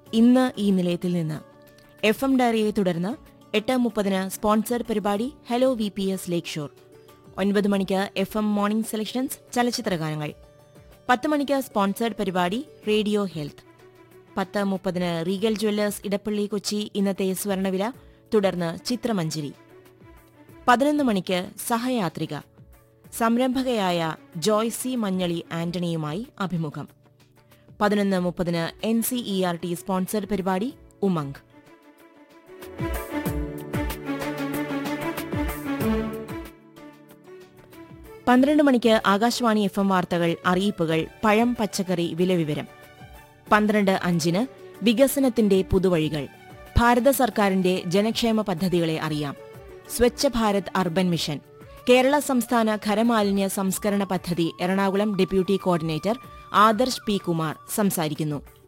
ഇന്ന് ഈ നിലയത്തിൽ നിന്ന് എഫ് എം ഡയറിയെ തുടർന്ന് എട്ട് മുപ്പതിന് സ്പോൺസർഡ് പരിപാടി hello V P S lakeshore ഒൻപത് മണിക്ക് എഫ് എം മോർണിംഗ് സെലക്ഷൻസ് ചലച്ചിത്രഗാനങ്ങൾ പത്ത് മണിക്ക് സ്പോൺസേഡ് പരിപാടി റേഡിയോ ഹെൽത്ത് പത്ത് മുപ്പതിന് റീഗൽ ജ്വല്ലേഴ്സ് ഇടപ്പള്ളി കൊച്ചി ഇന്നത്തെ സ്വർണവില തുടർന്ന് ചിത്രമഞ്ജരി പതിനൊന്ന് മണിക്ക് സഹയാത്രിക സംരംഭകയായ ജോയ്സി മഞ്ഞളി ആന്റണിയുമായി അഭിമുഖം പതിനൊന്ന് മുപ്പതിന് N C E R T sponsored പരിപാടി ഉമംഗ് പന്ത്രണ്ട് മണിക്ക് ആകാശവാണി എഫ് എം വാർത്തകൾ അറിയിപ്പുകൾ പഴം പച്ചക്കറി വിലവിവരം പന്ത്രണ്ട് അഞ്ചിന് വികസനത്തിന്റെ പുതുവഴികൾ ഭാരത സർക്കാരിന്റെ ജനക്ഷേമ പദ്ധതികളെ അറിയാം സ്വച്ഛ ഭാരത് അർബൻ മിഷൻ കേരള സംസ്ഥാന ഖരമാലിന്യ സംസ്കരണ പദ്ധതി Ernakulam deputy coordinator Adarsh P Kumar സംസാരിക്കുന്നു